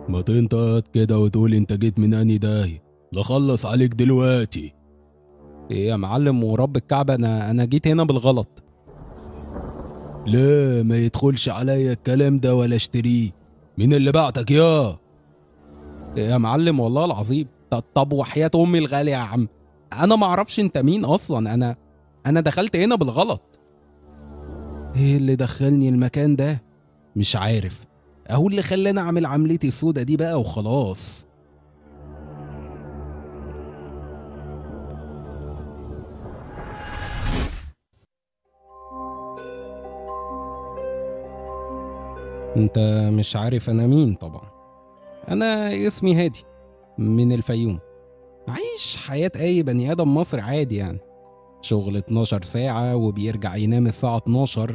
ما تنطط كده وتقول انت جيت من اني داهية لخلص عليك دلوقتي ايه يا معلم ورب الكعبة انا انا جيت هنا بالغلط لا ما يدخلش عليا الكلام ده ولا اشتريه مين اللي بعتك يا إيه يا معلم والله العظيم ط- طب وحياة امي الغالية يا عم انا ما اعرفش انت مين اصلا انا انا دخلت هنا بالغلط ايه اللي دخلني المكان ده مش عارف اهو اللي خلاني اعمل عملتي السودة دي بقى وخلاص انت مش عارف انا مين طبعا انا اسمي هادي من الفيوم عايش حياة اي بني ادم مصري عادي يعني شغل 12 ساعة وبيرجع ينام الساعة 12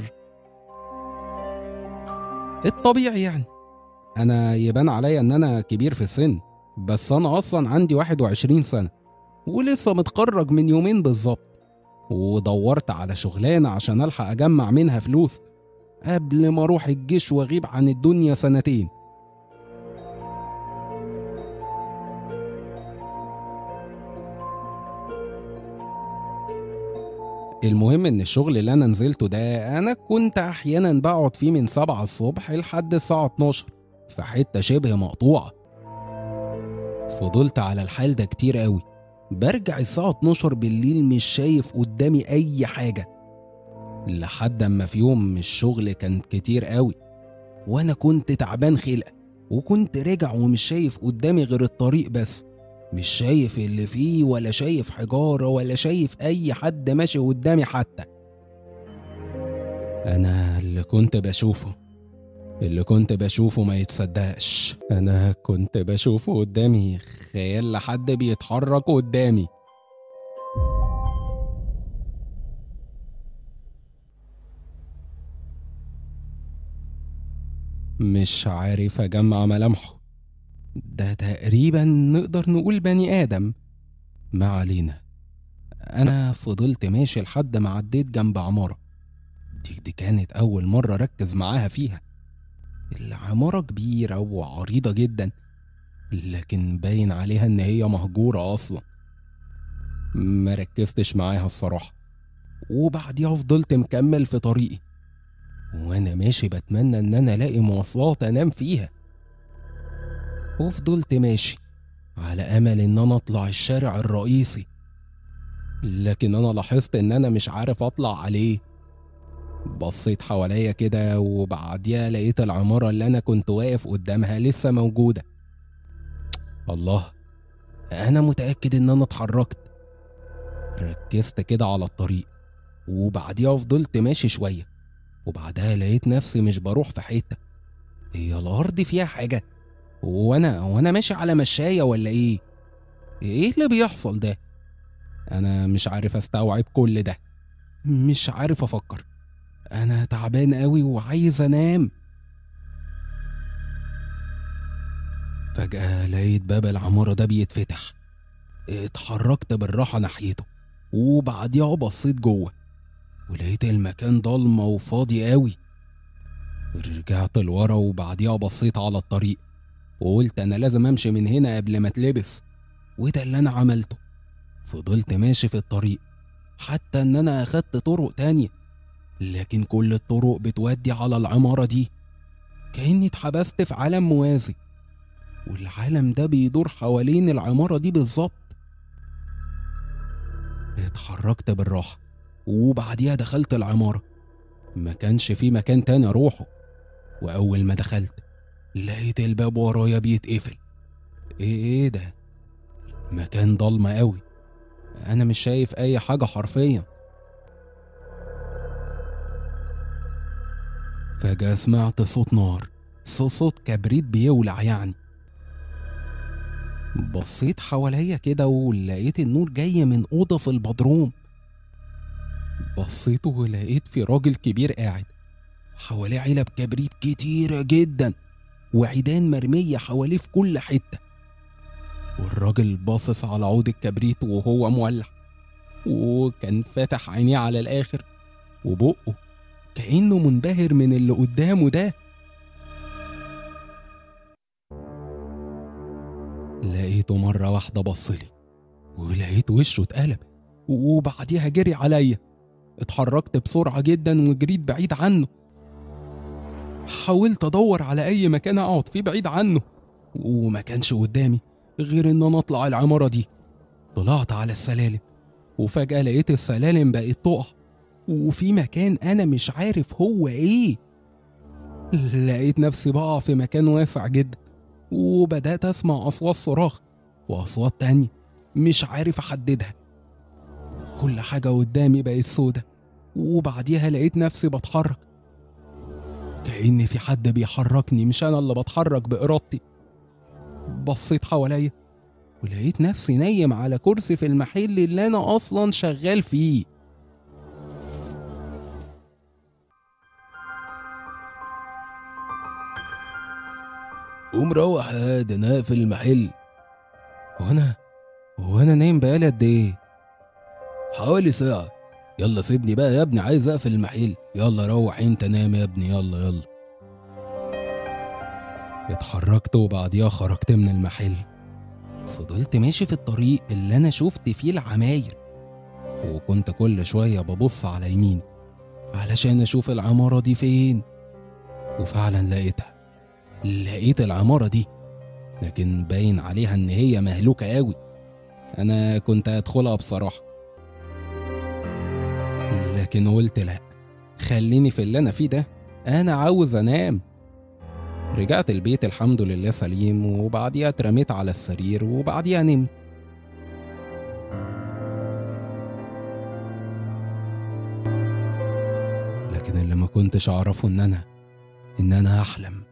الطبيعي يعني انا يبان عليا ان انا كبير في السن بس انا اصلا عندي 21 سنة ولسه متخرج من يومين بالظبط ودورت على شغلانة عشان الحق اجمع منها فلوس قبل ما اروح الجيش واغيب عن الدنيا سنتين المهم ان الشغل اللي انا نزلته ده انا كنت احيانا بقعد فيه من 7 الصبح لحد الساعة 12 في حتة شبه مقطوعة فضلت على الحال ده كتير قوي برجع الساعة 12 بالليل مش شايف قدامي اي حاجة لحد اما في يوم من الشغل كان كتير قوي وانا كنت تعبان خلقة وكنت راجع ومش شايف قدامي غير الطريق بس مش شايف اللي فيه ولا شايف حجارة ولا شايف أي حد ماشي قدامي حتى أنا اللي كنت بشوفه اللي كنت بشوفه ما يتصدقش أنا كنت بشوفه قدامي خيال لحد بيتحرك قدامي مش عارف أجمع ملامحه ده تقريبا نقدر نقول بني آدم ما علينا أنا فضلت ماشي لحد ما عديت جنب عمارة دي, دي كانت أول مرة ركز معاها فيها العمارة كبيرة وعريضة جدا لكن باين عليها إن هي مهجورة أصلا ما ركزتش معاها الصراحة وبعديها فضلت مكمل في طريقي وأنا ماشي بتمنى إن أنا ألاقي مواصلات أنام فيها وفضلت ماشي على امل ان انا اطلع الشارع الرئيسي لكن انا لاحظت ان انا مش عارف اطلع عليه بصيت حواليا كده وبعديها لقيت العمارة اللي انا كنت واقف قدامها لسه موجودة الله انا متأكد ان انا اتحركت ركزت كده على الطريق وبعديها فضلت ماشي شوية وبعدها لقيت نفسي مش بروح في حتة هي الأرض فيها حاجة وانا وانا ماشي على مشاية ولا ايه ايه اللي بيحصل ده انا مش عارف استوعب كل ده مش عارف افكر انا تعبان قوي وعايز انام فجأة لقيت باب العمارة ده بيتفتح اتحركت بالراحة ناحيته وبعديها بصيت جوه ولقيت المكان ضلمة وفاضي قوي رجعت لورا وبعديها بصيت على الطريق وقلت انا لازم امشي من هنا قبل ما اتلبس وده اللي انا عملته فضلت ماشي في الطريق حتى ان انا اخدت طرق تانية لكن كل الطرق بتودي على العمارة دي كأني اتحبست في عالم موازي والعالم ده بيدور حوالين العمارة دي بالظبط اتحركت بالراحة وبعديها دخلت العمارة ما كانش في مكان تاني اروحه واول ما دخلت لقيت الباب ورايا بيتقفل ايه ايه ده مكان ضلمة قوي انا مش شايف اي حاجة حرفيا فجأة سمعت صوت نار صو- صوت كبريت بيولع يعني بصيت حواليا كده ولقيت النور جاي من أوضة في البدروم بصيت ولقيت في راجل كبير قاعد حواليه علب كبريت كتيرة جدا وعيدان مرمية حواليه في كل حتة والراجل باصص على عود الكبريت وهو مولع وكان فاتح عينيه على الآخر وبقه كأنه منبهر من اللي قدامه ده لقيته مرة واحدة بصلي ولقيت وشه اتقلب وبعديها جري عليا اتحركت بسرعة جدا وجريت بعيد عنه حاولت ادور على اي مكان اقعد فيه بعيد عنه وما كانش قدامي غير ان انا اطلع العمارة دي طلعت على السلالم وفجأة لقيت السلالم بقت تقع وفي مكان انا مش عارف هو ايه لقيت نفسي بقع في مكان واسع جدا وبدأت أسمع أصوات صراخ وأصوات تانية مش عارف أحددها كل حاجة قدامي بقت سودة وبعديها لقيت نفسي بتحرك كأن في حد بيحركني مش أنا اللي بتحرك بإرادتي بصيت حواليا ولقيت نفسي نايم على كرسي في المحل اللي أنا أصلا شغال فيه قوم روح يا ده انا في المحل وأنا وأنا نايم بقالي قد إيه؟ حوالي ساعة يلا سيبني بقى يا ابني عايز اقفل المحل يلا روح انت نام يا ابني يلا يلا اتحركت وبعديها خرجت من المحل فضلت ماشي في الطريق اللي أنا شفت فيه العماير وكنت كل شوية ببص على يميني علشان أشوف العمارة دي فين وفعلا لقيتها لقيت العمارة دي لكن باين عليها إن هي مهلوكة قوي أنا كنت هدخلها بصراحة لكن قلت لأ خليني في اللي أنا فيه ده أنا عاوز أنام رجعت البيت الحمد لله سليم وبعديها اترميت على السرير وبعديها نمت لكن اللي ما كنتش أعرفه إن أنا إن أنا أحلم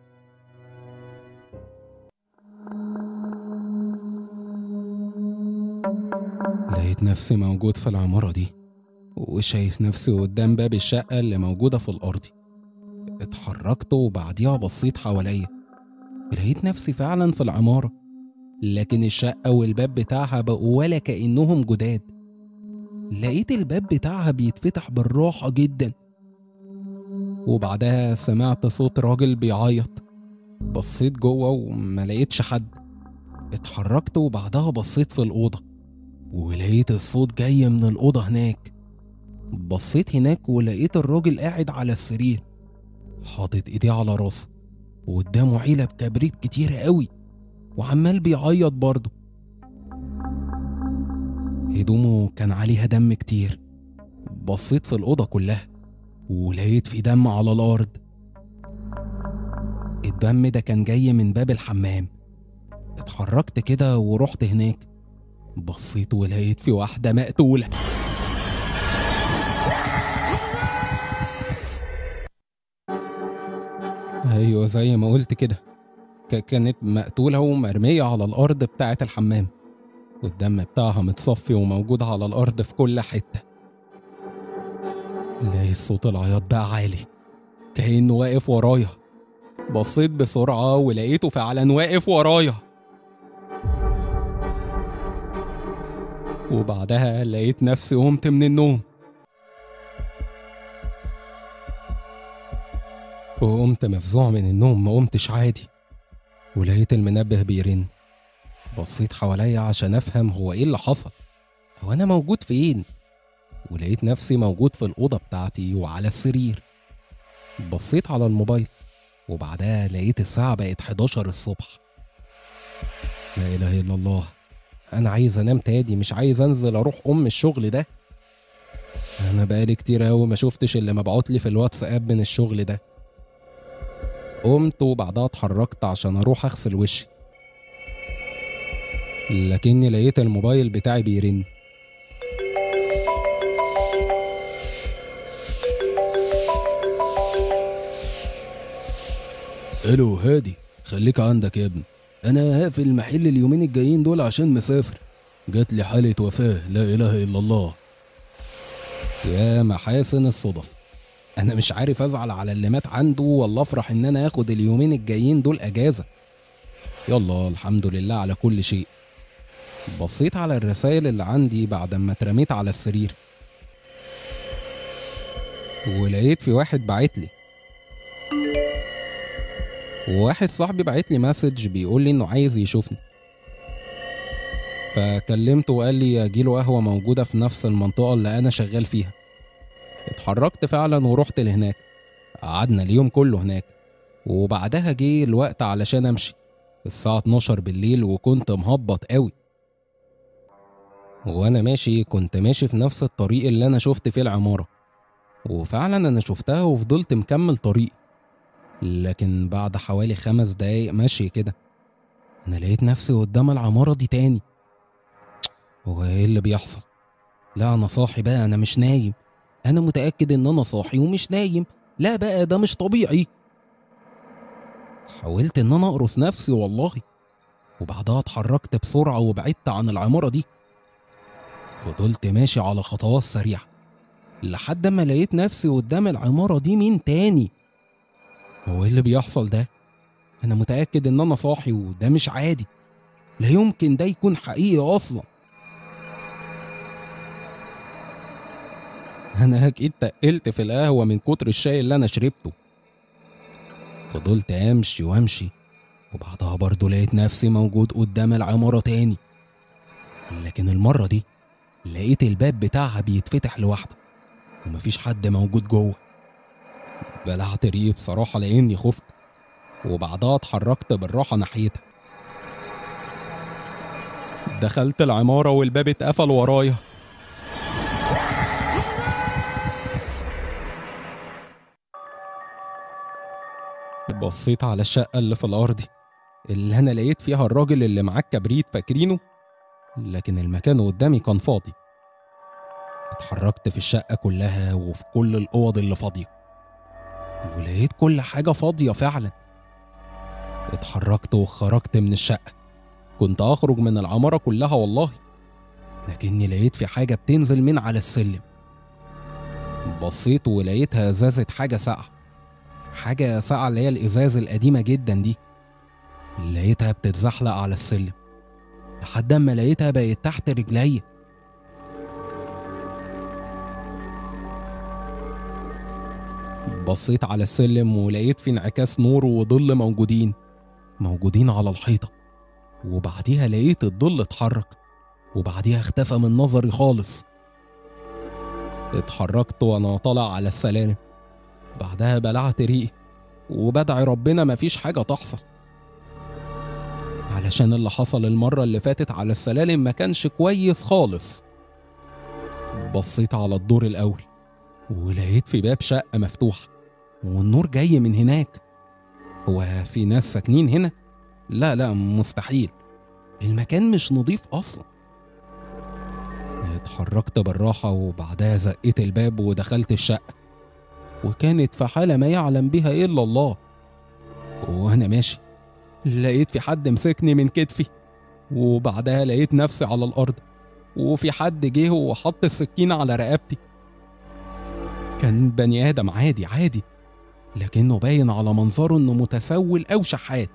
لقيت نفسي موجود في العمارة دي وشايف نفسي قدام باب الشقة اللي موجودة في الأرض اتحركت وبعديها بصيت حواليا لقيت نفسي فعلا في العمارة لكن الشقة والباب بتاعها بقوا ولا كأنهم جداد لقيت الباب بتاعها بيتفتح بالراحة جدا وبعدها سمعت صوت راجل بيعيط بصيت جوه وما لقيتش حد اتحركت وبعدها بصيت في الأوضة ولقيت الصوت جاي من الأوضة هناك بصيت هناك ولقيت الراجل قاعد على السرير حاطط ايديه على راسه وقدامه علب كبريت كتيرة قوي وعمال بيعيط برضه هدومه كان عليها دم كتير بصيت في الأوضة كلها ولقيت في دم على الأرض الدم ده كان جاي من باب الحمام اتحركت كده ورحت هناك بصيت ولقيت في واحدة مقتولة ايوه زي ما قلت كده ك- كانت مقتولة ومرمية على الأرض بتاعة الحمام والدم بتاعها متصفي وموجود على الأرض في كل حتة لاقي صوت العياط بقى عالي كأنه واقف ورايا بصيت بسرعة ولقيته فعلا واقف ورايا وبعدها لقيت نفسي قمت من النوم وقمت مفزوع من النوم ما قمتش عادي ولقيت المنبه بيرن بصيت حواليا عشان افهم هو ايه اللي حصل هو انا موجود فين ولقيت نفسي موجود في الأوضة بتاعتي وعلى السرير بصيت على الموبايل وبعدها لقيت الساعة بقت 11 الصبح لا إله إلا الله أنا عايز أنام تاني مش عايز أنزل أروح أم الشغل ده أنا بقالي كتير أوي ما شفتش اللي مبعوت لي في الواتساب من الشغل ده قمت وبعدها اتحركت عشان أروح أغسل وشي لكني لقيت الموبايل بتاعي بيرن الو هادي خليك عندك يا ابني انا هقفل المحل اليومين الجايين دول عشان مسافر جات لي حالة وفاة لا اله الا الله يا محاسن الصدف انا مش عارف ازعل على اللي مات عنده ولا افرح ان انا اخد اليومين الجايين دول اجازه يلا الحمد لله على كل شيء بصيت على الرسائل اللي عندي بعد ما اترميت على السرير ولقيت في واحد بعت لي وواحد صاحبي بعت لي مسج بيقول لي انه عايز يشوفني فكلمته وقال لي اجيله قهوة موجودة في نفس المنطقة اللي أنا شغال فيها اتحركت فعلا ورحت لهناك قعدنا اليوم كله هناك وبعدها جه الوقت علشان أمشي الساعة 12 بالليل وكنت مهبط قوي وأنا ماشي كنت ماشي في نفس الطريق اللي أنا شفت فيه العمارة وفعلا أنا شفتها وفضلت مكمل طريقي لكن بعد حوالي خمس دقايق مشي كده أنا لقيت نفسي قدام العمارة دي تاني هو إيه اللي بيحصل؟ لا أنا صاحي بقى أنا مش نايم أنا متأكد إن أنا صاحي ومش نايم لا بقى ده مش طبيعي حاولت إن أنا أقرص نفسي والله وبعدها اتحركت بسرعة وبعدت عن العمارة دي فضلت ماشي على خطوات سريعة لحد ما لقيت نفسي قدام العمارة دي مين تاني هو ايه اللي بيحصل ده؟ أنا متأكد إن أنا صاحي وده مش عادي لا يمكن ده يكون حقيقي أصلا أنا أكيد تقلت في القهوة من كتر الشاي اللي أنا شربته فضلت أمشي وأمشي وبعدها برضه لقيت نفسي موجود قدام العمارة تاني لكن المرة دي لقيت الباب بتاعها بيتفتح لوحده ومفيش حد موجود جوه بلعت ريقي بصراحة لأني خفت وبعدها اتحركت بالراحة ناحيتها دخلت العمارة والباب اتقفل ورايا بصيت على الشقة اللي في الأرض اللي أنا لقيت فيها الراجل اللي معاه الكبريت فاكرينه لكن المكان قدامي كان فاضي اتحركت في الشقة كلها وفي كل الأوض اللي فاضية ولقيت كل حاجة فاضية فعلا اتحركت وخرجت من الشقة كنت أخرج من العمارة كلها والله لكني لقيت في حاجة بتنزل من على السلم بصيت ولقيتها ازازة حاجة ساقعة حاجة ساقعة اللي هي الإزاز القديمة جدا دي لقيتها بتتزحلق على السلم لحد ما لقيتها بقت تحت رجلي بصيت على السلم ولقيت في انعكاس نور وظل موجودين موجودين على الحيطة وبعديها لقيت الظل اتحرك وبعديها اختفى من نظري خالص اتحركت وانا طالع على السلالم بعدها بلعت ريقي وبدعي ربنا مفيش حاجة تحصل علشان اللي حصل المرة اللي فاتت على السلالم ما كانش كويس خالص بصيت على الدور الأول ولقيت في باب شقة مفتوح والنور جاي من هناك هو في ناس ساكنين هنا؟ لا لا مستحيل المكان مش نظيف أصلا اتحركت بالراحة وبعدها زقيت الباب ودخلت الشقة وكانت في حالة ما يعلم بها إلا الله وأنا ماشي لقيت في حد مسكني من كتفي وبعدها لقيت نفسي على الأرض وفي حد جه وحط السكينة على رقبتي كان بني آدم عادي عادي لكنه باين على منظره إنه متسول أو شحات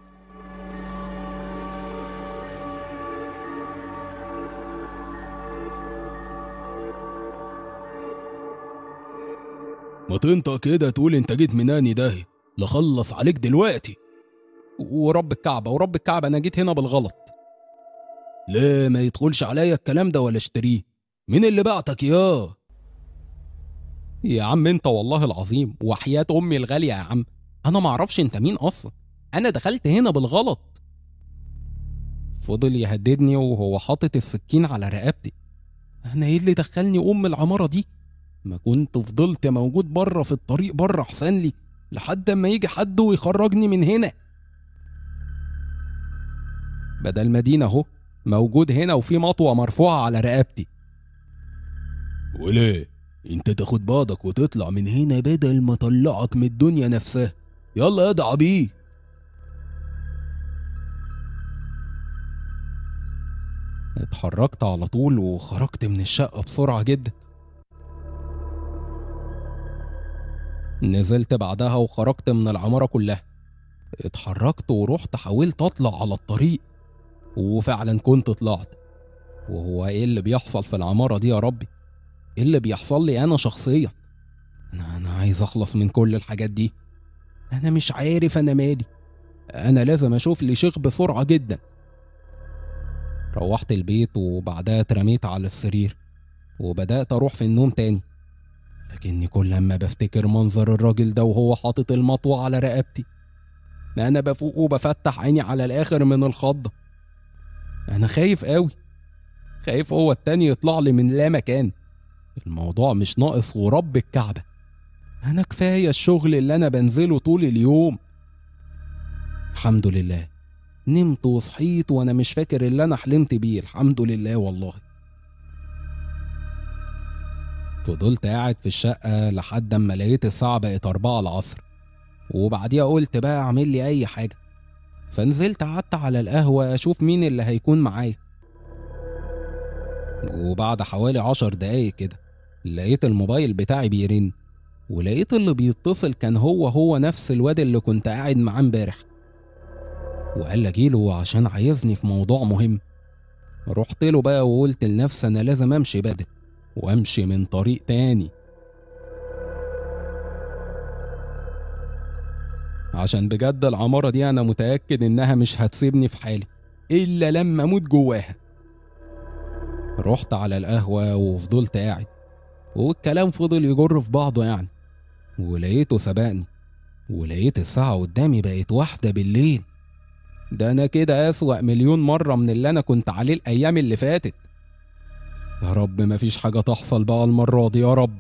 ما تنطق كده تقول انت جيت مناني ده لخلص عليك دلوقتي ورب الكعبة ورب الكعبة أنا جيت هنا بالغلط لا ما يدخلش عليا الكلام ده ولا اشتريه مين اللي بعتك ياه يا عم انت والله العظيم وحياة امي الغالية يا عم انا معرفش انت مين اصلا انا دخلت هنا بالغلط فضل يهددني وهو حاطط السكين على رقبتي انا ايه اللي دخلني ام العمارة دي ما كنت فضلت موجود بره في الطريق بره احسن لي لحد ما يجي حد ويخرجني من هنا بدل مدينة اهو موجود هنا وفي مطوة مرفوعة على رقبتي وليه انت تاخد بعضك وتطلع من هنا بدل ما طلعك من الدنيا نفسها يلا يا ده عبيد اتحركت على طول وخرجت من الشقة بسرعة جدا نزلت بعدها وخرجت من العمارة كلها اتحركت ورحت حاولت اطلع على الطريق وفعلا كنت طلعت وهو ايه اللي بيحصل في العمارة دي يا ربي ايه اللي بيحصل لي انا شخصيا انا انا عايز اخلص من كل الحاجات دي انا مش عارف انا مالي انا لازم اشوف لي شيخ بسرعة جدا روحت البيت وبعدها اترميت على السرير وبدأت أروح في النوم تاني لكني كل ما بفتكر منظر الراجل ده وهو حاطط المطوة على رقبتي أنا بفوق وبفتح عيني على الآخر من الخضة أنا خايف قوي خايف هو التاني يطلع لي من لا مكان الموضوع مش ناقص ورب الكعبة أنا كفاية الشغل اللي أنا بنزله طول اليوم الحمد لله نمت وصحيت وأنا مش فاكر اللي أنا حلمت بيه الحمد لله والله فضلت قاعد في الشقة لحد أما لقيت الساعة بقت أربعة العصر وبعديها قلت بقى أعمل لي أي حاجة فنزلت قعدت على القهوة أشوف مين اللي هيكون معايا وبعد حوالي عشر دقايق كده لقيت الموبايل بتاعي بيرن ولقيت اللي بيتصل كان هو هو نفس الواد اللي كنت قاعد معاه امبارح وقال لي اجيله عشان عايزني في موضوع مهم رحت له بقى وقلت لنفسي انا لازم امشي بدري وامشي من طريق تاني عشان بجد العمارة دي أنا متأكد إنها مش هتسيبني في حالي إلا لما أموت جواها رحت على القهوة وفضلت قاعد والكلام فضل يجر في بعضه يعني ولقيته سبقني ولقيت الساعة قدامي بقت واحدة بالليل ده أنا كده أسوأ مليون مرة من اللي أنا كنت عليه الأيام اللي فاتت يا رب مفيش حاجة تحصل بقى المرة دي يا رب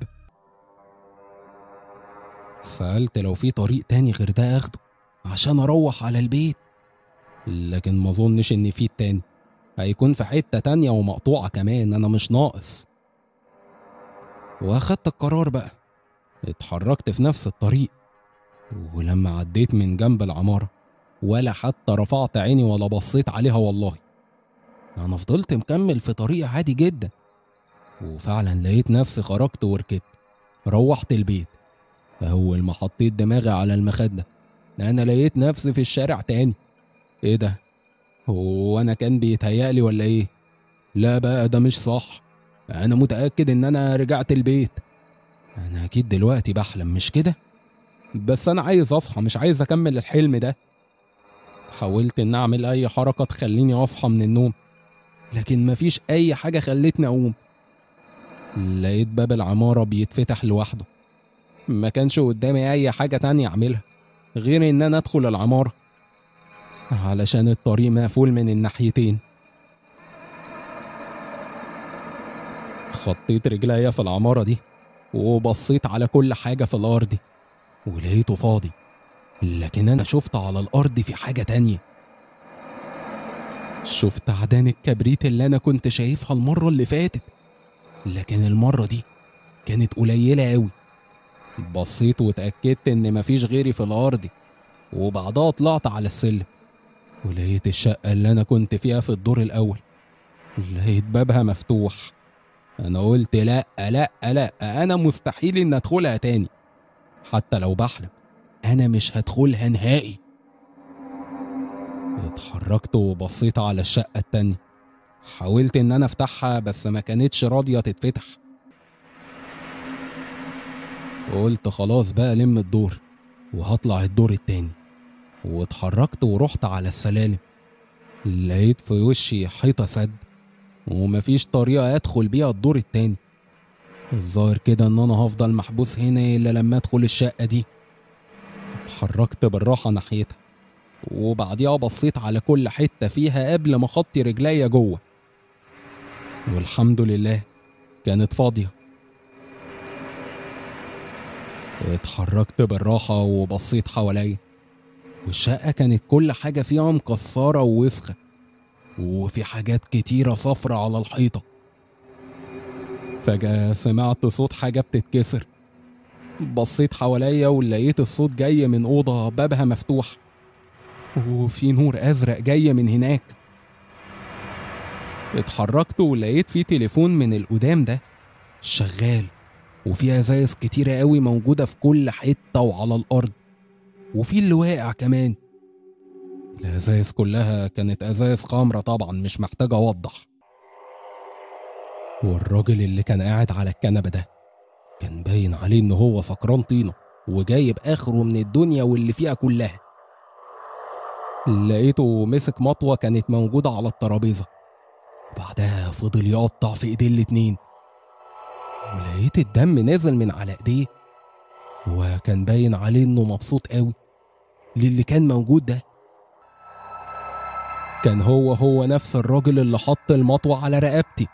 سألت لو في طريق تاني غير ده أخده عشان أروح على البيت لكن ما أظنش إن في التاني هيكون في حتة تانية ومقطوعة كمان أنا مش ناقص وأخدت القرار بقى اتحركت في نفس الطريق ولما عديت من جنب العمارة ولا حتى رفعت عيني ولا بصيت عليها والله أنا فضلت مكمل في طريق عادي جدا وفعلا لقيت نفسي خرجت وركبت روحت البيت أول ما حطيت دماغي على المخدة أنا لقيت نفسي في الشارع تاني إيه ده؟ هو أنا كان بيتهيألي ولا إيه؟ لا بقى ده مش صح أنا متأكد إن أنا رجعت البيت أنا أكيد دلوقتي بحلم مش كده؟ بس أنا عايز أصحى مش عايز أكمل الحلم ده حاولت إن أعمل أي حركة تخليني أصحى من النوم لكن مفيش أي حاجة خلتني أقوم لقيت باب العمارة بيتفتح لوحده ما كانش قدامي أي حاجة تانية أعملها غير إن أنا أدخل العمارة علشان الطريق مقفول من الناحيتين خطيت رجليا في العمارة دي وبصيت على كل حاجة في الأرض ولقيته فاضي لكن أنا شفت على الأرض في حاجة تانية شفت عدان الكبريت اللي أنا كنت شايفها المرة اللي فاتت لكن المرة دي كانت قليلة أوي بصيت واتأكدت إن مفيش غيري في الأرض وبعدها طلعت على السلم ولقيت الشقة اللي أنا كنت فيها في الدور الأول لقيت بابها مفتوح أنا قلت لأ لأ لأ أنا مستحيل إن أدخلها تاني حتى لو بحلم أنا مش هدخلها نهائي اتحركت وبصيت على الشقة التانية حاولت إن أنا أفتحها بس ما كانتش راضية تتفتح قلت خلاص بقى لم الدور وهطلع الدور التاني واتحركت ورحت على السلالم لقيت في وشي حيطة سد ومفيش طريقة أدخل بيها الدور التاني الظاهر كده إن أنا هفضل محبوس هنا إلا لما أدخل الشقة دي اتحركت بالراحة ناحيتها وبعديها بصيت على كل حتة فيها قبل ما أخطي رجليا جوه والحمد لله كانت فاضية اتحركت بالراحة وبصيت حواليا والشقة كانت كل حاجة فيها مكسرة ووسخة وفي حاجات كتيرة صفرة على الحيطة فجأة سمعت صوت حاجة بتتكسر بصيت حواليا ولقيت الصوت جاي من أوضة بابها مفتوح وفي نور أزرق جاي من هناك اتحركت ولقيت في تليفون من القدام ده شغال وفي ازايز كتيرة قوي موجودة في كل حتة وعلى الأرض وفي اللي واقع كمان الازايز كلها كانت ازايز خمرة طبعا مش محتاج اوضح والراجل اللي كان قاعد على الكنبة ده كان باين عليه ان هو سكران طينة وجايب اخره من الدنيا واللي فيها كلها لقيته مسك مطوة كانت موجودة على الترابيزة وبعدها فضل يقطع في ايديه الاتنين ولقيت الدم نازل من على ايديه وكان باين عليه انه مبسوط قوي للي كان موجود ده كان هو هو نفس الراجل اللي حط المطوة على رقبتي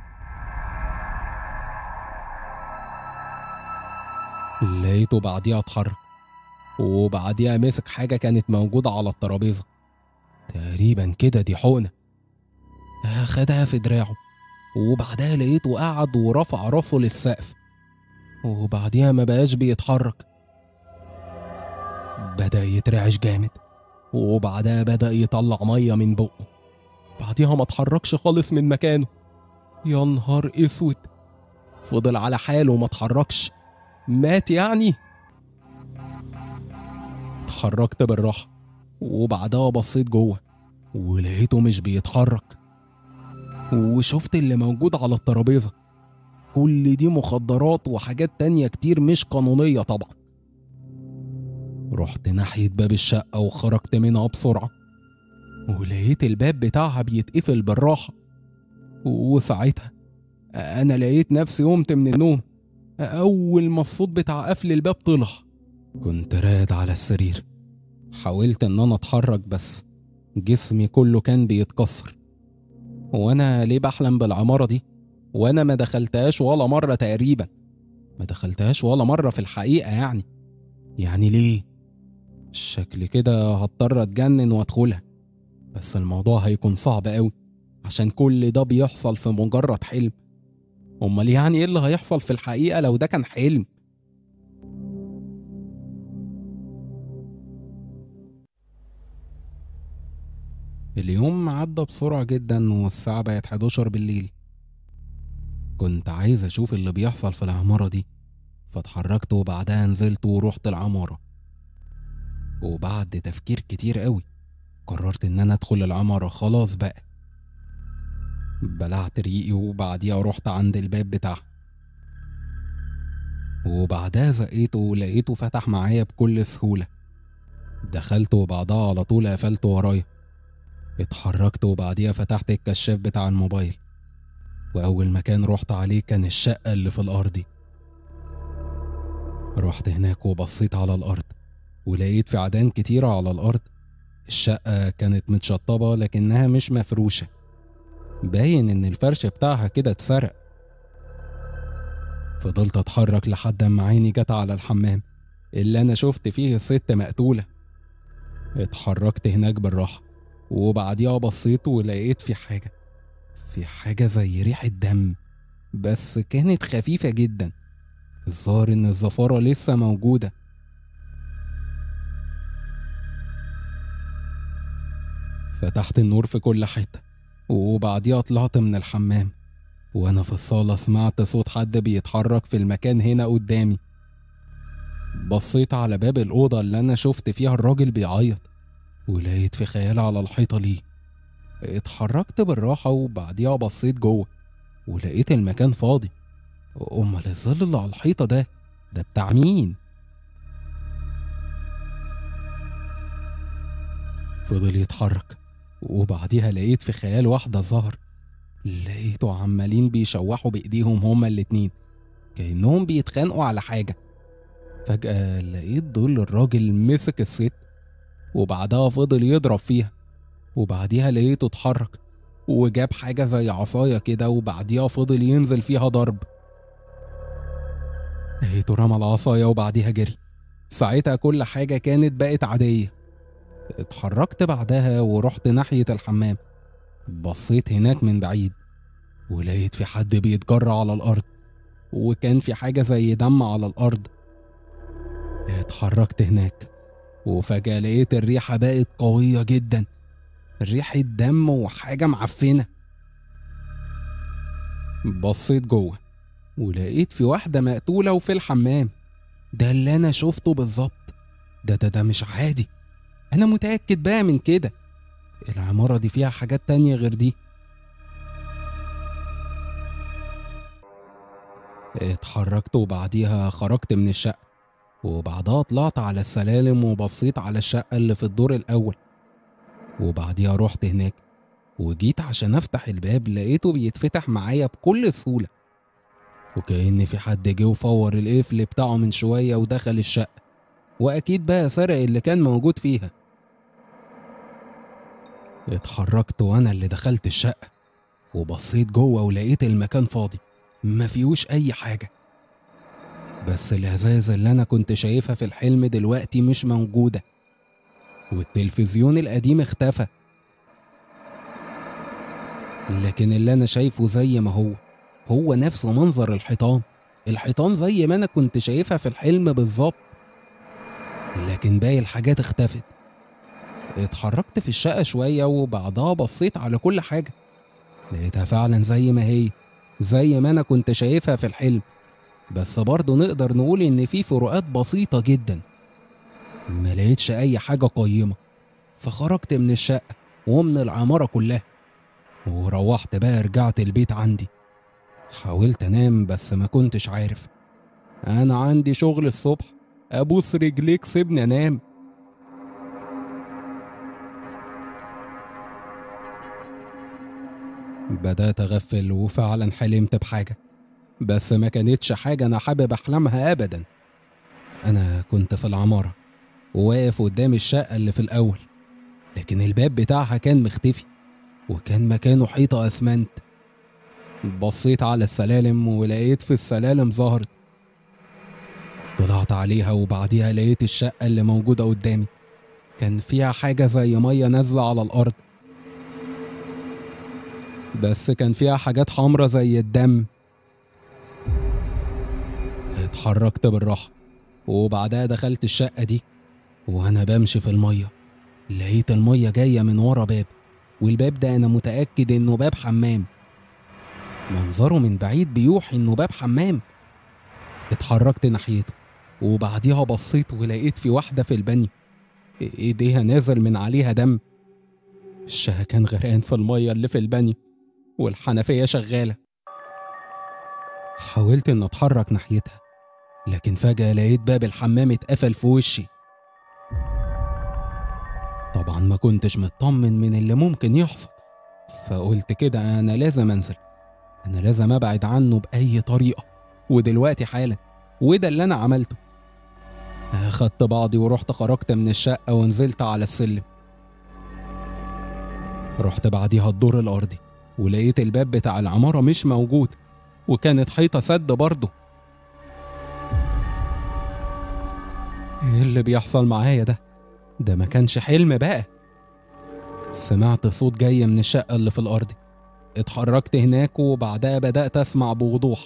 لقيته بعديها اتحرك وبعديها مسك حاجة كانت موجودة على الترابيزة تقريبا كده دي حقنة أخدها في دراعه وبعدها لقيته قعد ورفع راسه للسقف وبعديها ما بقاش بيتحرك بدأ يترعش جامد وبعدها بدأ يطلع مية من بقه بعديها ما اتحركش خالص من مكانه يا نهار اسود فضل على حاله وما اتحركش مات يعني اتحركت بالراحة وبعدها بصيت جوه ولقيته مش بيتحرك وشفت اللي موجود على الترابيزة كل دي مخدرات وحاجات تانية كتير مش قانونية طبعا رحت ناحية باب الشقة وخرجت منها بسرعة ولقيت الباب بتاعها بيتقفل بالراحة وساعتها أنا لقيت نفسي قمت من النوم أول ما الصوت بتاع قفل الباب طلع كنت راقد على السرير حاولت إن أنا أتحرك بس جسمي كله كان بيتكسر وأنا ليه بحلم بالعمارة دي وأنا ما دخلتهاش ولا مرة تقريبا ما دخلتهاش ولا مرة في الحقيقة يعني يعني ليه شكل كده هضطر اتجنن وادخلها بس الموضوع هيكون صعب قوي عشان كل ده بيحصل في مجرد حلم امال يعني ايه اللي هيحصل في الحقيقه لو ده كان حلم اليوم عدى بسرعة جدا والساعة بقت 11 بالليل كنت عايز أشوف اللي بيحصل في العمارة دي فاتحركت وبعدها نزلت ورحت العمارة وبعد تفكير كتير قوي قررت ان انا ادخل العمارة خلاص بقى بلعت ريقي وبعديها رحت عند الباب بتاعها وبعدها زقيته ولقيته فتح معايا بكل سهولة دخلت وبعدها على طول قفلت ورايا اتحركت وبعديها فتحت الكشاف بتاع الموبايل وأول مكان رحت عليه كان الشقة اللي في الأرضي رحت هناك وبصيت على الأرض ولقيت في عدان كتيرة على الأرض الشقة كانت متشطبة لكنها مش مفروشة باين إن الفرش بتاعها كده اتسرق فضلت أتحرك لحد أما عيني جت على الحمام اللي أنا شفت فيه الست مقتولة اتحركت هناك بالراحة وبعديها بصيت ولقيت في حاجة في حاجة زي ريحة دم بس كانت خفيفة جدا الظاهر إن الزفارة لسه موجودة فتحت النور في كل حتة وبعديها طلعت من الحمام وأنا في الصالة سمعت صوت حد بيتحرك في المكان هنا قدامي بصيت على باب الأوضة اللي أنا شفت فيها الراجل بيعيط ولقيت في خيال على الحيطة ليه اتحركت بالراحة وبعديها بصيت جوه ولقيت المكان فاضي أمال الظل اللي على الحيطة ده ده بتاع مين؟ فضل يتحرك وبعديها لقيت في خيال واحدة ظهر لقيته عمالين بيشوحوا بإيديهم هما الاتنين كأنهم بيتخانقوا على حاجة فجأة لقيت ظل الراجل مسك الست وبعدها فضل يضرب فيها وبعديها لقيته اتحرك وجاب حاجة زي عصاية كده وبعديها فضل ينزل فيها ضرب لقيته رمى العصاية وبعديها جري ساعتها كل حاجة كانت بقت عادية اتحركت بعدها ورحت ناحية الحمام بصيت هناك من بعيد ولقيت في حد بيتجرى على الأرض وكان في حاجة زي دم على الأرض اتحركت هناك وفجأة لقيت الريحة بقت قوية جدا ريحة دم وحاجة معفنة بصيت جوه ولقيت في واحدة مقتولة وفي الحمام ده اللي أنا شفته بالظبط ده ده ده مش عادي أنا متأكد بقى من كده العمارة دي فيها حاجات تانية غير دي اتحركت وبعديها خرجت من الشقة وبعدها طلعت على السلالم وبصيت على الشقة اللي في الدور الأول وبعديها رحت هناك وجيت عشان افتح الباب لقيته بيتفتح معايا بكل سهولة وكأن في حد جه وفور القفل بتاعه من شوية ودخل الشقة وأكيد بقى سرق اللي كان موجود فيها اتحركت وأنا اللي دخلت الشقة وبصيت جوه ولقيت المكان فاضي ما فيهوش أي حاجة بس الهزازة اللي أنا كنت شايفها في الحلم دلوقتي مش موجودة والتلفزيون القديم اختفى لكن اللي أنا شايفه زي ما هو هو نفسه منظر الحيطان الحيطان زي ما أنا كنت شايفها في الحلم بالظبط لكن باقي الحاجات اختفت اتحركت في الشقة شوية وبعدها بصيت على كل حاجة لقيتها فعلا زي ما هي زي ما أنا كنت شايفها في الحلم بس برضه نقدر نقول إن في فروقات بسيطة جدا ما لقيتش أي حاجة قيمة فخرجت من الشقة ومن العمارة كلها وروحت بقى رجعت البيت عندي حاولت أنام بس ما كنتش عارف أنا عندي شغل الصبح أبوس رجليك سيبني أنام بدأت أغفل وفعلا حلمت بحاجة بس ما كانتش حاجة أنا حابب أحلمها أبدا أنا كنت في العمارة وواقف قدام الشقة اللي في الأول لكن الباب بتاعها كان مختفي وكان مكانه حيطة أسمنت بصيت على السلالم ولقيت في السلالم ظهرت طلعت عليها وبعديها لقيت الشقة اللي موجودة قدامي كان فيها حاجة زي مية نازلة على الأرض بس كان فيها حاجات حمرة زي الدم اتحركت بالراحة وبعدها دخلت الشقة دي وأنا بمشي في المية لقيت المية جاية من ورا باب والباب ده أنا متأكد إنه باب حمام منظره من بعيد بيوحي إنه باب حمام اتحركت ناحيته وبعديها بصيت ولقيت في واحدة في البانيو ايديها نازل من عليها دم وشها كان غرقان في المية اللي في البانيو والحنفية شغالة حاولت إن أتحرك ناحيتها لكن فجأة لقيت باب الحمام اتقفل في وشي طبعا ما كنتش مطمن من اللي ممكن يحصل فقلت كده أنا لازم أنزل أنا لازم أبعد عنه بأي طريقة ودلوقتي حالا وده اللي أنا عملته أخدت بعضي ورحت خرجت من الشقة ونزلت على السلم رحت بعديها الدور الأرضي ولقيت الباب بتاع العمارة مش موجود وكانت حيطة سد برضه ايه اللي بيحصل معايا ده ده ما كانش حلم بقى سمعت صوت جاي من الشقة اللي في الأرض اتحركت هناك وبعدها بدأت أسمع بوضوح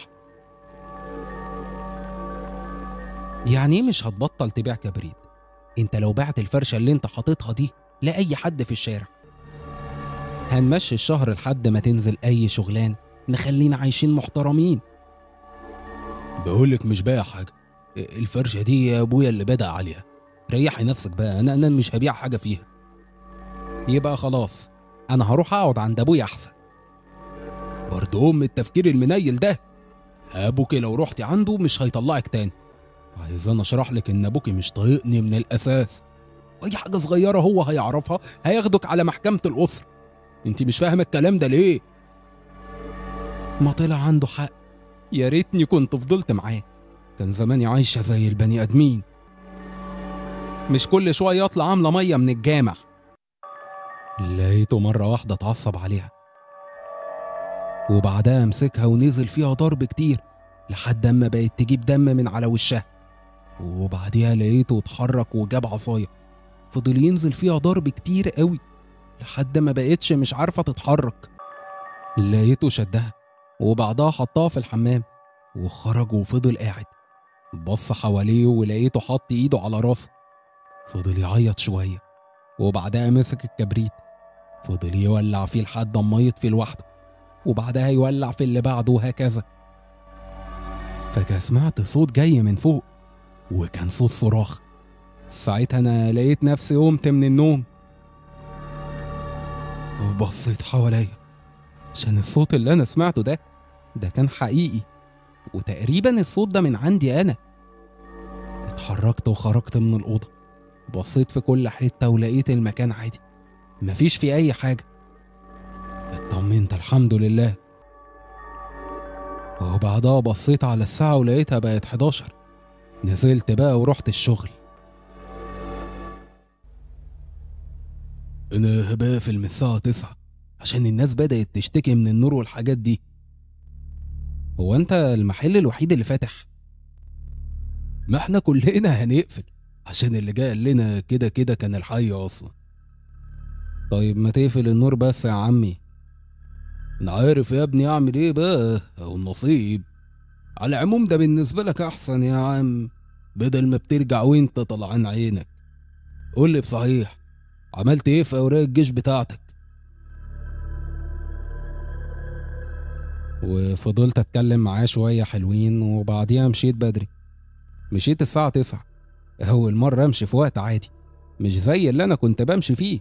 يعني ايه مش هتبطل تبيع كبريت انت لو بعت الفرشة اللي انت حاططها دي لأي حد في الشارع هنمشي الشهر لحد ما تنزل أي شغلانة نخلينا عايشين محترمين بقولك مش بايع حاجة الفرشة دي يا أبويا اللي بدأ عليها ريحي نفسك بقى أنا أنا مش هبيع حاجة فيها يبقى خلاص أنا هروح أقعد عند أبويا أحسن برضه أم التفكير المنيل ده أبوك لو رحتي عنده مش هيطلعك تاني عايز أنا أشرح لك إن أبوكي مش طايقني من الأساس أي حاجة صغيرة هو هيعرفها هياخدك على محكمة الأسرة أنت مش فاهمة الكلام ده ليه؟ ما طلع عنده حق يا ريتني كنت فضلت معاه كان زماني عايشة زي البني آدمين مش كل شوية يطلع عاملة مية من الجامع لقيته مرة واحدة اتعصب عليها وبعدها مسكها ونزل فيها ضرب كتير لحد اما بقت تجيب دم من على وشها وبعديها لقيته اتحرك وجاب عصاية فضل ينزل فيها ضرب كتير قوي لحد ما بقتش مش عارفة تتحرك لقيته شدها وبعدها حطها في الحمام وخرج وفضل قاعد بص حواليه ولقيته حط ايده على راسه فضل يعيط شوية وبعدها مسك الكبريت فضل يولع فيه لحد ما يطفي لوحده وبعدها يولع في اللي بعده وهكذا فجأة سمعت صوت جاي من فوق وكان صوت صراخ ساعتها أنا لقيت نفسي قمت من النوم وبصيت حواليا عشان الصوت اللي أنا سمعته ده ده كان حقيقي وتقريبا الصوت ده من عندي أنا اتحركت وخرجت من الأوضة بصيت في كل حتة ولقيت المكان عادي مفيش فيه أي حاجة اطمنت الحمد لله وبعدها بصيت على الساعة ولقيتها بقت 11 نزلت بقى ورحت الشغل أنا بقفل من الساعة 9 عشان الناس بدأت تشتكي من النور والحاجات دي هو أنت المحل الوحيد اللي فاتح؟ ما احنا كلنا هنقفل عشان اللي جاي قال لنا كده كده كان الحي أصلا طيب ما تقفل النور بس يا عمي انا عارف يا ابني اعمل ايه بقى او النصيب على العموم ده بالنسبه لك احسن يا عم بدل ما بترجع وانت طلعان عينك قول لي بصحيح عملت ايه في اوراق الجيش بتاعتك وفضلت اتكلم معاه شويه حلوين وبعديها مشيت بدري مشيت الساعه 9 اول مره امشي في وقت عادي مش زي اللي انا كنت بمشي فيه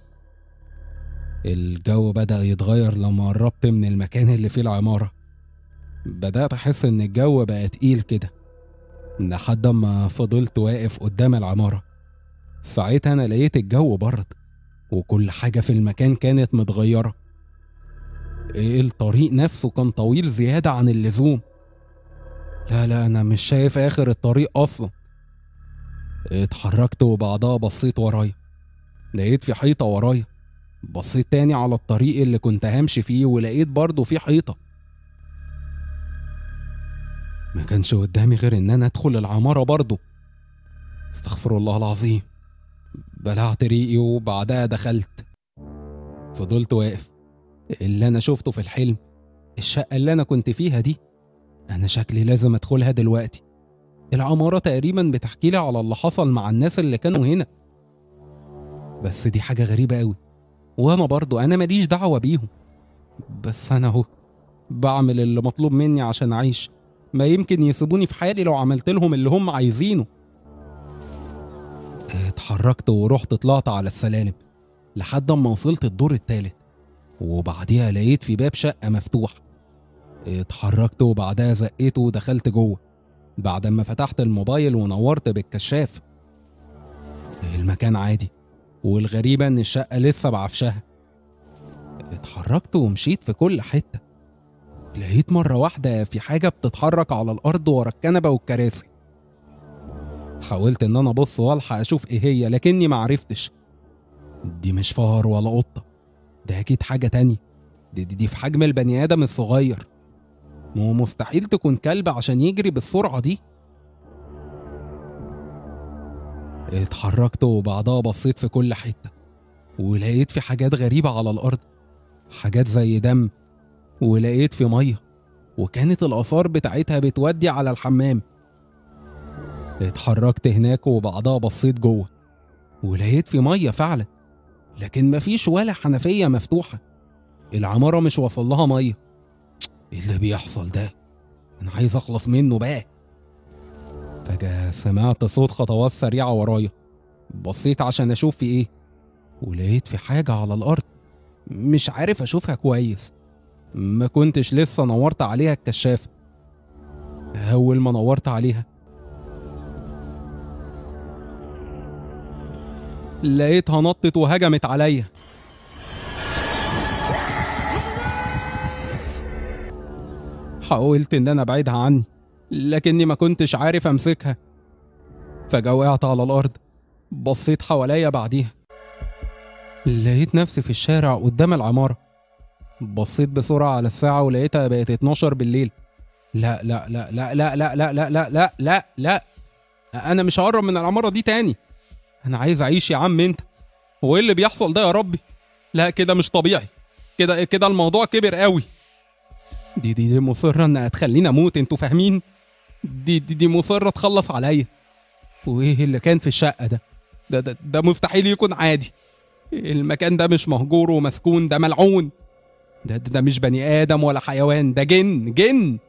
الجو بدأ يتغير لما قربت من المكان اللي فيه العمارة بدأت أحس إن الجو بقى تقيل كده لحد ما فضلت واقف قدام العمارة ساعتها أنا لقيت الجو برد وكل حاجة في المكان كانت متغيرة الطريق نفسه كان طويل زيادة عن اللزوم لا لا أنا مش شايف آخر الطريق أصلا اتحركت وبعدها بصيت ورايا لقيت في حيطة ورايا بصيت تاني على الطريق اللي كنت همشي فيه ولقيت برضه في حيطة ما كانش قدامي غير ان انا ادخل العمارة برضه استغفر الله العظيم بلعت ريقي وبعدها دخلت فضلت واقف اللي انا شفته في الحلم الشقة اللي انا كنت فيها دي انا شكلي لازم ادخلها دلوقتي العمارة تقريبا بتحكي لي على اللي حصل مع الناس اللي كانوا هنا بس دي حاجة غريبة قوي وانا برضو انا ماليش دعوة بيهم بس انا اهو بعمل اللي مطلوب مني عشان اعيش ما يمكن يسيبوني في حالي لو عملت لهم اللي هم عايزينه اتحركت ورحت طلعت على السلالم لحد ما وصلت الدور التالت وبعديها لقيت في باب شقة مفتوح اتحركت وبعدها زقيته ودخلت جوه بعد ما فتحت الموبايل ونورت بالكشاف المكان عادي والغريبة إن الشقة لسه بعفشها اتحركت ومشيت في كل حتة لقيت مرة واحدة في حاجة بتتحرك على الأرض ورا الكنبة والكراسي حاولت إن أنا أبص وألحق أشوف إيه هي لكني معرفتش دي مش فار ولا قطة ده أكيد حاجة تانية دي, دي, دي في حجم البني آدم الصغير مو مستحيل تكون كلب عشان يجري بالسرعة دي اتحركت وبعدها بصيت في كل حتة ولقيت في حاجات غريبة على الأرض حاجات زي دم ولقيت في مية وكانت الآثار بتاعتها بتودي على الحمام اتحركت هناك وبعدها بصيت جوه ولقيت في مية فعلا لكن مفيش ولا حنفية مفتوحة العمارة مش وصل لها مية ايه اللي بيحصل ده انا عايز اخلص منه بقى فجأة سمعت صوت خطوات سريعة ورايا بصيت عشان أشوف في إيه ولقيت في حاجة على الأرض مش عارف أشوفها كويس ما كنتش لسه نورت عليها الكشاف أول ما نورت عليها لقيتها نطت وهجمت عليا حاولت إن أنا أبعدها عني لكني ما كنتش عارف امسكها فجأة وقعت على الأرض بصيت حواليا بعديها لقيت نفسي في الشارع قدام العمارة بصيت بسرعة على الساعة ولقيتها بقت 12 بالليل لا لا لا لا لا لا لا لا لا لا لا لا أنا مش هقرب من العمارة دي تاني أنا عايز أعيش يا عم أنت هو إيه اللي بيحصل ده يا ربي لا كده مش طبيعي كده كده الموضوع كبر قوي دي دي, دي مصرة إنها تخليني أموت أنتوا فاهمين دي دي, دي مصرة تخلص عليا وايه اللي كان في الشقة ده ده, ده ده مستحيل يكون عادي المكان ده مش مهجور ومسكون ده ملعون ده, ده ده مش بني آدم ولا حيوان ده جن جن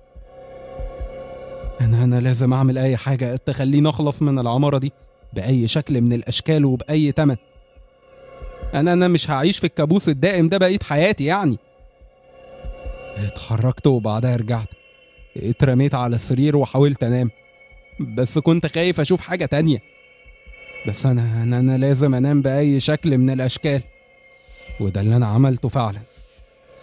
أنا أنا لازم أعمل أي حاجة تخليني أخلص من العمارة دي بأي شكل من الأشكال وبأي تمن أنا أنا مش هعيش في الكابوس الدائم ده بقية حياتي يعني اتحركت وبعدها رجعت اترميت على السرير وحاولت انام بس كنت خايف اشوف حاجه تانية بس انا انا, أنا لازم انام باي شكل من الاشكال وده اللي انا عملته فعلا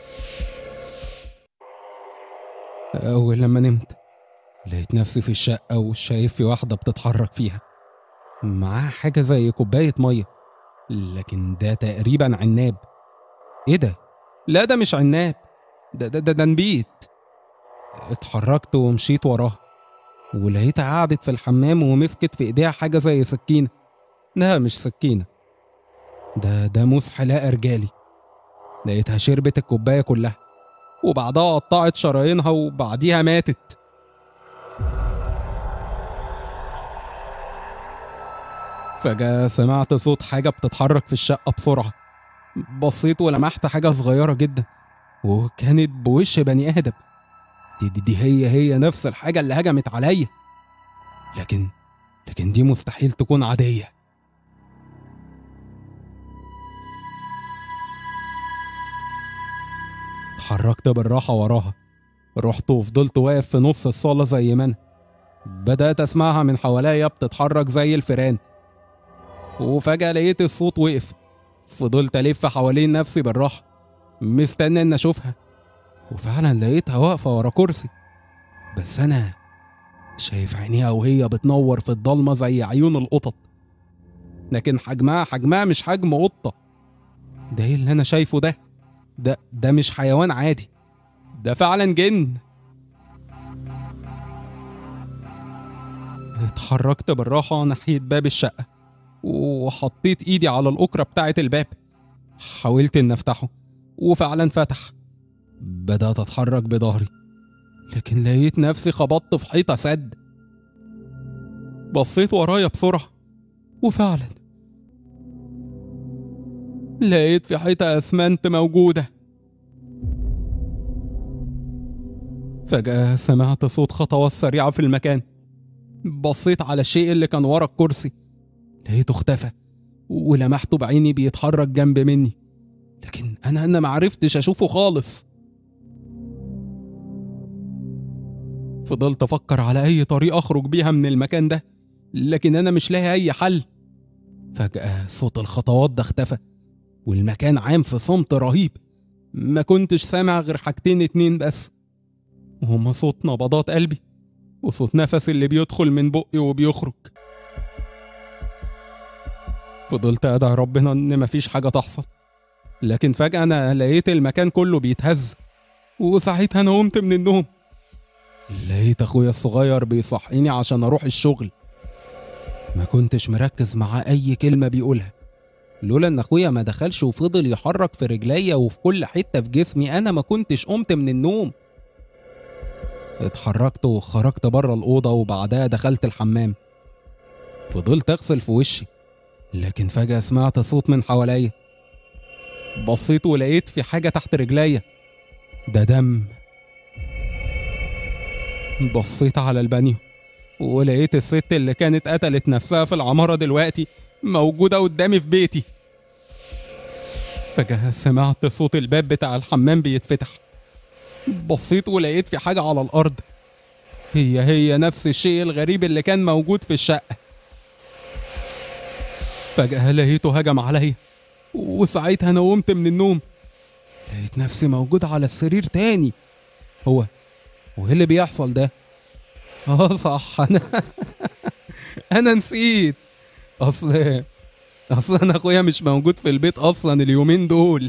أول لما نمت لقيت نفسي في الشقة وشايف في واحدة بتتحرك فيها معاها حاجة زي كوباية مية لكن ده تقريبا عناب ايه ده؟ لا ده مش عناب ده ده ده, ده نبيت اتحركت ومشيت وراها ولقيتها قعدت في الحمام ومسكت في ايديها حاجة زي سكينة لا مش سكينة ده ده موس حلاقة رجالي لقيتها شربت الكوباية كلها وبعدها قطعت شرايينها وبعديها ماتت فجأة سمعت صوت حاجة بتتحرك في الشقة بسرعة بصيت ولمحت حاجة صغيرة جدا وكانت بوش بني آدم دي, دي, دي هي هي نفس الحاجة اللي هجمت عليا لكن لكن دي مستحيل تكون عادية اتحركت بالراحة وراها رحت وفضلت واقف في نص الصالة زي ما أنا بدأت أسمعها من حواليا بتتحرك زي الفيران وفجأة لقيت الصوت وقف فضلت ألف حوالين نفسي بالراحة مستني إن أشوفها وفعلا لقيتها واقفة ورا كرسي بس أنا شايف عينيها وهي بتنور في الضلمة زي عيون القطط لكن حجمها حجمها مش حجم قطة ده ايه اللي أنا شايفه ده ده ده مش حيوان عادي ده فعلا جن اتحركت بالراحة ناحية باب الشقة وحطيت ايدي على الأكرة بتاعة الباب حاولت ان افتحه وفعلا فتح بدأت اتحرك بظهري لكن لقيت نفسي خبطت في حيطة سد بصيت ورايا بسرعة وفعلا لقيت في حيطة أسمنت موجودة فجأة سمعت صوت خطوات سريعة في المكان بصيت على الشيء اللي كان ورا الكرسي لقيته اختفى ولمحته بعيني بيتحرك جنب مني لكن انا انا معرفتش اشوفه خالص فضلت افكر على اي طريقه اخرج بيها من المكان ده لكن انا مش لاقي اي حل فجاه صوت الخطوات ده اختفى والمكان عام في صمت رهيب ما كنتش سامع غير حاجتين اتنين بس وهما صوت نبضات قلبي وصوت نفس اللي بيدخل من بقي وبيخرج فضلت ادعي ربنا ان مفيش حاجه تحصل لكن فجاه انا لقيت المكان كله بيتهز وساعتها انا قمت من النوم لقيت اخويا الصغير بيصحيني عشان اروح الشغل ما كنتش مركز مع اي كلمه بيقولها لولا ان اخويا ما دخلش وفضل يحرك في رجليا وفي كل حته في جسمي انا ما كنتش قمت من النوم اتحركت وخرجت بره الاوضه وبعدها دخلت الحمام فضلت اغسل في وشي لكن فجاه سمعت صوت من حواليا بصيت ولقيت في حاجه تحت رجليا ده دم بصيت على البانيو ولقيت الست اللي كانت قتلت نفسها في العمارة دلوقتي موجودة قدامي في بيتي فجأة سمعت صوت الباب بتاع الحمام بيتفتح بصيت ولقيت في حاجة على الأرض هي هي نفس الشيء الغريب اللي كان موجود في الشقة فجأة لقيته هجم عليا وساعتها أنا قمت من النوم لقيت نفسي موجود على السرير تاني هو وايه اللي بيحصل ده اه صح انا انا نسيت اصل اصل انا اخويا مش موجود في البيت اصلا اليومين دول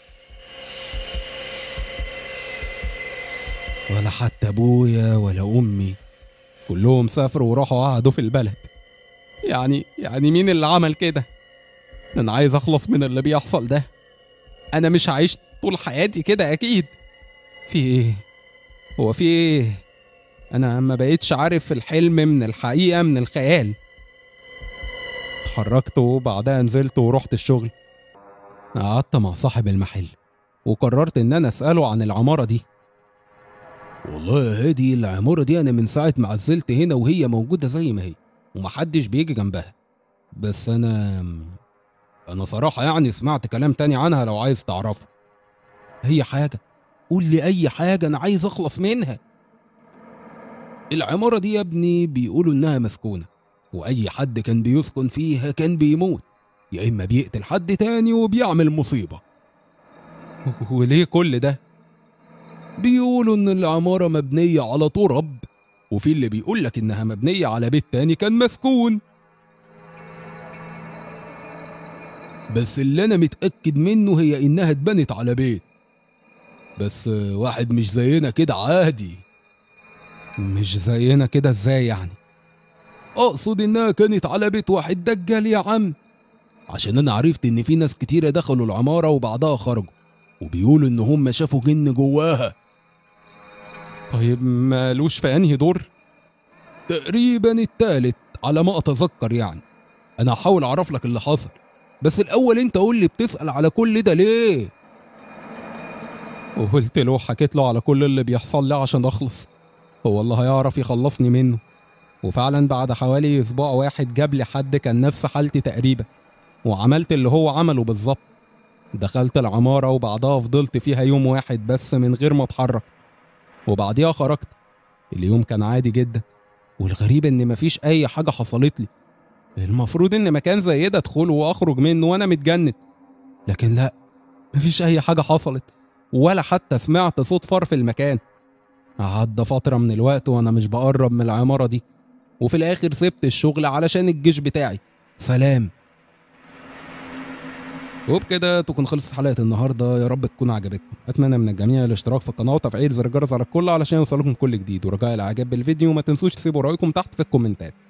ولا حتى ابويا ولا امي كلهم سافروا وراحوا قعدوا في البلد يعني يعني مين اللي عمل كده انا عايز اخلص من اللي بيحصل ده انا مش هعيش طول حياتي كده اكيد في ايه هو في ايه انا ما بقيتش عارف الحلم من الحقيقه من الخيال اتحركت وبعدها نزلت ورحت الشغل قعدت مع صاحب المحل وقررت ان انا اساله عن العماره دي والله يا هادي العماره دي انا من ساعه ما عزلت هنا وهي موجوده زي ما هي ومحدش بيجي جنبها بس انا انا صراحه يعني سمعت كلام تاني عنها لو عايز تعرفه هي حاجه قول لي اي حاجه انا عايز اخلص منها العماره دي يا ابني بيقولوا انها مسكونه واي حد كان بيسكن فيها كان بيموت يا اما بيقتل حد تاني وبيعمل مصيبه وليه كل ده بيقولوا إن العمارة مبنية على تراب وفي اللي بيقول لك إنها مبنية على بيت تاني كان مسكون بس اللي أنا متأكد منه هي إنها اتبنت على بيت بس واحد مش زينا كده عادي مش زينا كده ازاي يعني اقصد انها كانت على بيت واحد دجال يا عم عشان انا عرفت ان في ناس كتيرة دخلوا العمارة وبعدها خرجوا وبيقولوا ان هم شافوا جن جواها طيب مالوش في انهي دور تقريبا التالت على ما اتذكر يعني انا هحاول اعرف لك اللي حصل بس الاول انت قول لي بتسأل على كل ده ليه وقلت له حكيت له على كل اللي بيحصل لي عشان اخلص هو اللي هيعرف يخلصني منه وفعلا بعد حوالي اسبوع واحد جاب لي حد كان نفس حالتي تقريبا وعملت اللي هو عمله بالظبط دخلت العمارة وبعدها فضلت فيها يوم واحد بس من غير ما اتحرك وبعديها خرجت اليوم كان عادي جدا والغريب ان مفيش اي حاجة حصلت لي المفروض ان مكان زي ده ادخله واخرج منه وانا متجنن لكن لا مفيش اي حاجة حصلت ولا حتى سمعت صوت فار في المكان عدى فترة من الوقت وانا مش بقرب من العمارة دي وفي الاخر سبت الشغل علشان الجيش بتاعي سلام وبكده تكون خلصت حلقة النهاردة يا رب تكون عجبتكم أتمنى من الجميع الاشتراك في القناة وتفعيل زر الجرس على الكل علشان يوصلكم كل جديد ورجاء الإعجاب بالفيديو وما تنسوش تسيبوا رأيكم تحت في الكومنتات